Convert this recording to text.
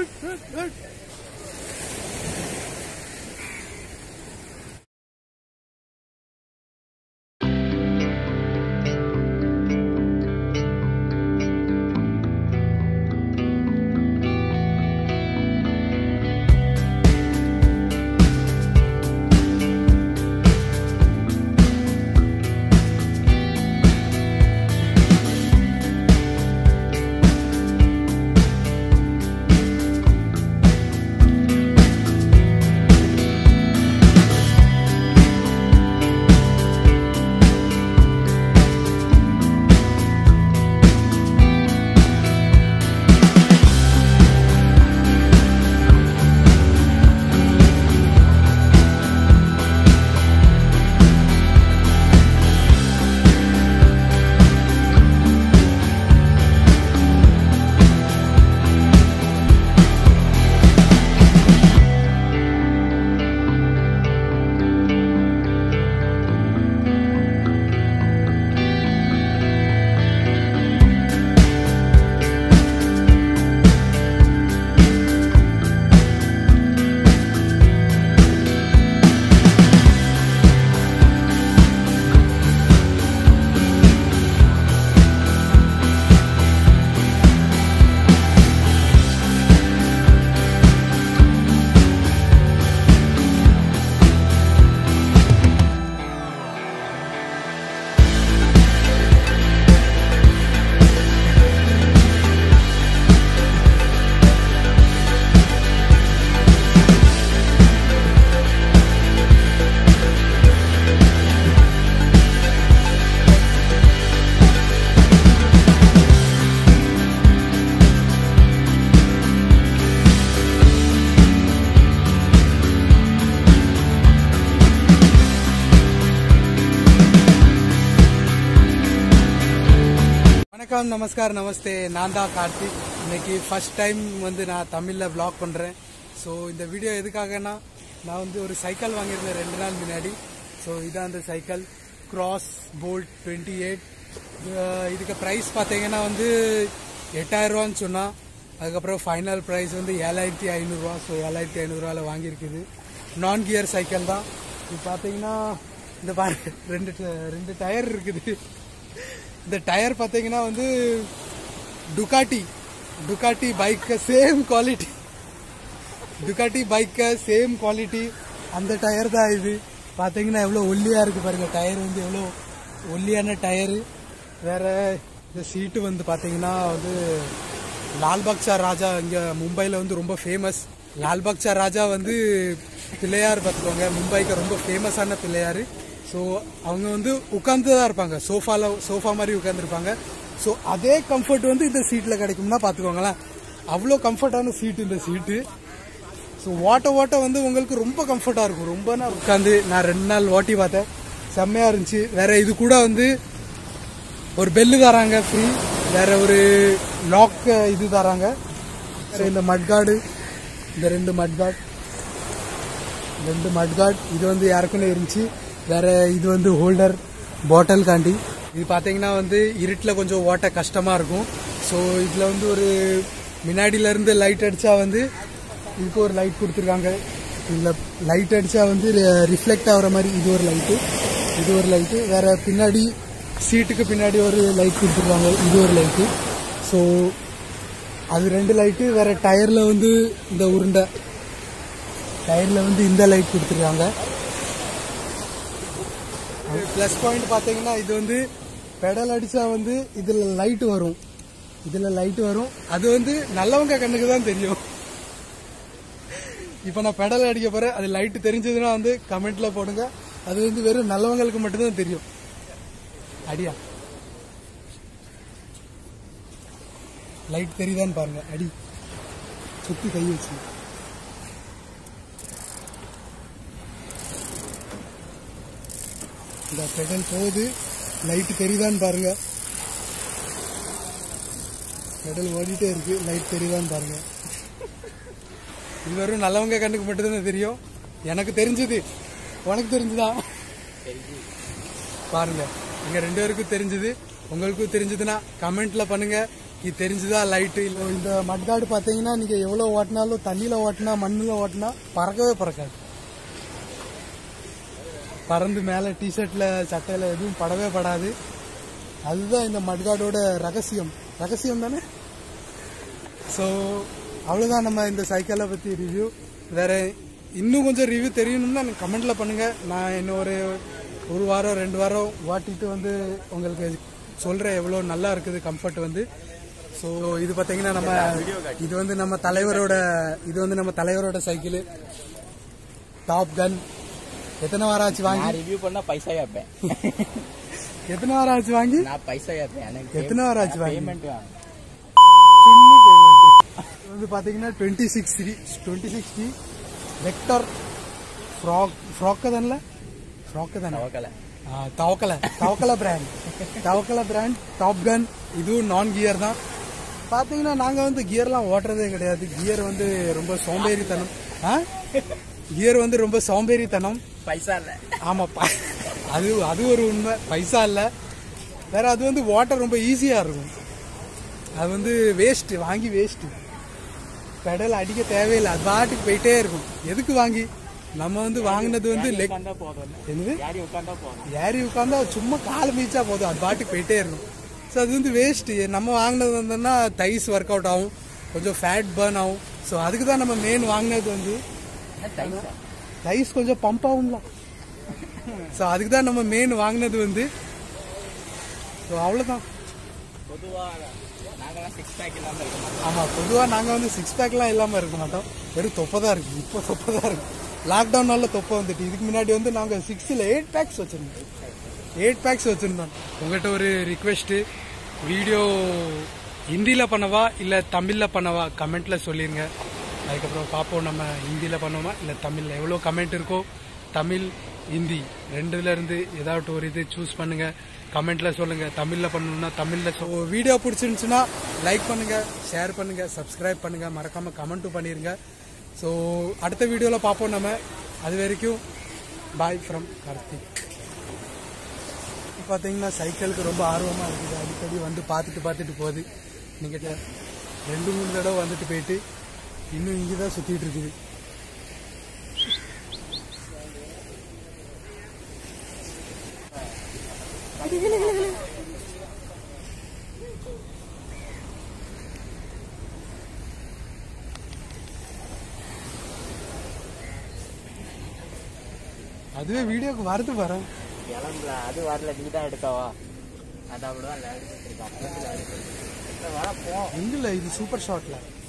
வணக்கம் நமஸ்கார் நமஸ்தே நான் தான் கார்த்திக் இன்னைக்கு ஃபர்ஸ்ட் டைம் வந்து நான் தமிழில் vlog பண்ணுறேன் ஸோ இந்த வீடியோ எதுக்காகனா நான் வந்து ஒரு சைக்கிள் வாங்கியிருந்தேன் ரெண்டு நாள் முன்னாடி ஸோ இதான் அந்த cycle cross bolt twenty eight இதுக்கு ப்ரைஸ் பார்த்தீங்கன்னா வந்து எட்டாயிரம் ரூபான்னு சொன்னா அதுக்கப்புறம் ஃபைனல் ப்ரைஸ் வந்து ஏழாயிரத்தி ஐநூறுரூவா ஸோ ஏழாயிரத்தி ஐநூறுரூவாவில் வாங்கியிருக்குது நான் கியர் சைக்கிள் தான் இது பார்த்தீங்கன்னா இந்த பாரு ரெண்டு ட- ரெண்டு டயர் இருக்குது இந்த டயர் பார்த்தீங்கன்னா வந்து Ducati Ducati bike same quality Ducati பைக்க சேம் குவாலிட்டி அந்த டயர் தான் இது பார்த்தீங்கன்னா எவ்வளோ ஒல்லியாக இருக்கு பாருங்க டயர் வந்து எவ்வளோ ஒல்லியான டயரு வேற இந்த சீட்டு வந்து பார்த்தீங்கன்னா வந்து லால்பாக்சா ராஜா இங்கே மும்பையில் வந்து ரொம்ப ஃபேமஸ் லால்பாக்சா ராஜா வந்து பிள்ளையார் பார்த்துக்கோங்க மும்பைக்கு ரொம்ப ஃபேமஸான பிள்ளையார் ஸோ அவங்க வந்து உட்கார்ந்து தான் இருப்பாங்க சோஃபால சோஃபா மாதிரி உட்காந்துருப்பாங்க ஸோ அதே கம்ஃபர்ட் வந்து இந்த சீட்டில் கிடைக்கும்னா பார்த்துக்கோங்களேன் அவ்வளோ கம்ஃபர்டான சீட்டு இந்த சீட்டு ஸோ ஓட்ட ஓட்ட வந்து உங்களுக்கு ரொம்ப கம்ஃபர்ட்டாக இருக்கும் ரொம்ப நாள் உட்காந்து நான் ரெண்டு நாள் ஓட்டி பார்த்தேன் செம்மையாக இருந்துச்சு வேற இது கூட வந்து ஒரு பெல்லு தராங்க ஃப்ரீ வேற ஒரு லாக் இது தராங்க வேற இந்த மட்கார்டு இந்த ரெண்டு மட்கார்டு ரெண்டு மட்கார்ட் இது வந்து யாருக்குன்னு இருந்துச்சு வேற இது வந்து ஹோல்டர் பாட்டில் காண்டி இது பார்த்தீங்கன்னா வந்து இருட்டில் கொஞ்சம் ஓட்ட கஷ்டமா இருக்கும் ஸோ இதில் வந்து ஒரு முன்னாடில இருந்து லைட் அடிச்சா வந்து இதுக்கு ஒரு லைட் கொடுத்துருக்காங்க இதில் லைட் அடிச்சா வந்து ரிஃப்ளெக்ட் ஆகுற மாதிரி இது ஒரு லைட்டு இது ஒரு லைட்டு வேற பின்னாடி சீட்டுக்கு பின்னாடி ஒரு லைட் கொடுத்துருக்காங்க இது ஒரு லைட்டு ஸோ அது ரெண்டு லைட்டு வேற டயர்ல வந்து இந்த உருண்டை டயர்ல வந்து இந்த லைட் கொடுத்துருக்காங்க ப்ளஸ் பாயிண்ட் பார்த்தீங்கன்னா இது வந்து பெடல் அடிச்சா வந்து இதுல லைட் வரும் இதுல லைட் வரும் அது வந்து நல்லவங்க கண்ணுக்கு தான் தெரியும் இப்போ நான் பெடல் அடிக்க போறேன் அது லைட் தெரிஞ்சதுன்னா வந்து கமெண்ட்ல போடுங்க அது வந்து வெறும் நல்லவங்களுக்கு மட்டும்தான் தெரியும் அடியா லைட் தெரியுதான்னு பாருங்க அடி சுத்தி கை வச்சு இந்த பெடல் போகுது லைட் தெரியுதான்னு பாருங்க பெடல் ஓடிட்டே இருக்கு லைட் தெரியுதான்னு பாருங்க இது வெறும் நல்லவங்க கண்ணுக்கு மட்டும்தானே தெரியும் எனக்கு தெரிஞ்சது உனக்கு தெரிஞ்சுதா பாருங்க எங்க ரெண்டு பேருக்கும் தெரிஞ்சது உங்களுக்கும் தெரிஞ்சதுன்னா கமெண்ட்ல பண்ணுங்க இது தெரிஞ்சுதா லைட்டு இல்லை இந்த மட்காடு பார்த்தீங்கன்னா நீங்கள் எவ்வளோ ஓட்டினாலும் தண்ணியில் ஓட்டினா மண்ணில் ஓட்டினா பறக்கவே பறக்காது பறந்து மேலே டிஷர்ட்டில் சட்டையில் எதுவும் படவே படாது அதுதான் இந்த மட்காடோட ரகசியம் ரகசியம் தானே ஸோ அவ்வளோதான் நம்ம இந்த சைக்கிளை பற்றி ரிவ்யூ வேற இன்னும் கொஞ்சம் ரிவ்யூ தெரியணும்னா எனக்கு கமெண்ட்ல பண்ணுங்க நான் இன்னும் ஒரு ஒரு வாரம் ரெண்டு வாரம் ஓட்டிட்டு வந்து உங்களுக்கு சொல்றேன் எவ்வளோ நல்லா இருக்குது கம்ஃபர்ட் வந்து ஸோ இது பார்த்தீங்கன்னா நம்ம இது வந்து நம்ம தலைவரோட இது வந்து நம்ம தலைவரோட சைக்கிள் டாப் கன் எத்தனை வாரம் ஆச்சு வாங்கி நான் ரிவ்யூ பண்ணா பைசா கேட்பேன் எத்தனை வாரம் ஆச்சு வாங்கி நான் பைசா கேட்பேன் எனக்கு எத்தனை வாரம் ஆச்சு வாங்கி பேமெண்ட் வாங்க சின்ன பேமெண்ட் வந்து பாத்தீங்கன்னா twenty six twenty sixty vector ஃப்ராக் ஃப்ராக்கு தானே ஃப்ராக்கு தானே நவக்கல ஆ, தவக்கலை தவக்கலை பிராண்ட் தவக்கலை பிராண்ட் டாப் கன் இதுவும் நான் கியர் தான் பார்த்தீங்கன்னா நாங்கள் வந்து கியர்லாம் ஓட்டுறதே கிடையாது கியர் வந்து ரொம்ப சோம்பேறித்தனம் ஆ கியர் வந்து ரொம்ப சோம்பேறித்தனம் பைசா இல்ல ஆமா ப- அது அது ஒரு உண்மை பைசா இல்லை வேற அது வந்து வாட்டர் ரொம்ப ஈஸியாக இருக்கும் அது வந்து வேஸ்ட் வாங்கி வேஸ்ட் பெடல் அடிக்க தேவையில்லை அது பாட்டுக்கு போயிட்டே இருக்கும் எதுக்கு வாங்கி நம்ம வந்து வாங்கினது வந்து லெக் உட்காந்தா போதும் என்னது யாரி உட்காந்தா போதும் ஏறி உட்காந்தா சும்மா கால் மீச்சா போதும் அது பாட்டுக்கு போயிட்டே இருக்கும் ஸோ அது வந்து வேஸ்ட் நம்ம வாங்கினது வந்தோம்னா தைஸ் ஒர்க் அவுட் ஆகும் கொஞ்சம் ஃபேட் பர்ன் ஆகும் ஸோ அதுக்கு தான் நம்ம மெயின் வாங்கினது வந்து தைசா ரைஸ் கொஞ்சம் பம்ப் ஆகும்ல ஸோ அதுக்கு தான் நம்ம மெயின் வாங்கினது வந்து ஸோ அவ்வளோதான் பொதுவா நாங்கெல்லாம் சிக்ஸ் பேக் இல்லாம இருக்க மாட்டோம் ஆமாம் பொதுவாக நாங்கள் வந்து சிக்ஸ் பேக்லாம் இல்லாமல் இருக்க மாட்டோம் வெறும் தொப்பை தான் இருக்குது இப்போ தொப்பை தான் இருக்குது லாக்டவுனால தொப்பை வந்துட்டு இதுக்கு முன்னாடி வந்து நாங்கள் சிக்ஸில் எயிட் பேக்ஸ் வச்சுருந்தோம் எயிட் பேக்ஸ் வச்சுருந்தோம் உங்கள்கிட்ட ஒரு ரிக்வெஸ்ட்டு வீடியோ ஹிந்தியில் பண்ணவா இல்லை தமிழில் பண்ணவா கமெண்ட்டில் சொல்லிடுங்க அதுக்கப்புறம் பார்ப்போம் நம்ம ஹிந்தியில் பண்ணுவோமா இல்லை தமிழில் எவ்வளோ கமெண்ட் இருக்கோ தமிழ் ஹிந்தி ரெண்டுல இருந்து ஏதாட்டு ஒரு இது சூஸ் பண்ணுங்க கமெண்ட்ல சொல்லுங்க தமிழ்ல பண்ணணும்னா தமிழ்ல சொ- வீடியோ பிடிச்சிருந்துச்சுன்னா லைக் பண்ணுங்க ஷேர் பண்ணுங்க சப்ஸ்கிரைப் பண்ணுங்க மறக்காம கமெண்ட்டும் பண்ணிருங்க ஸோ அடுத்த வீடியோவில் பார்ப்போம் நம்ம அது வரைக்கும் பாய் ஃப்ரம் கார்த்திக் பார்த்தீங்கன்னா சைக்கிளுக்கு ரொம்ப ஆர்வமாக இருக்குது அடிக்கடி வந்து பார்த்துட்டு பார்த்துட்டு போகுது நீங்கள் ரெண்டு மூணு தடவை வந்துட்டு போயிட்டு இன்னும் இங்கே தான் சுற்றிட்டு இருக்குது அதுவே வீடியோக்கு வருது பாரு கிளம்பல அது வரல நீ தான் எடுக்கவா அது அப்படிதான் எடுத்துட்டு இருக்கான் வர போ எங்கில்ல இது சூப்பர் ஷாட்ல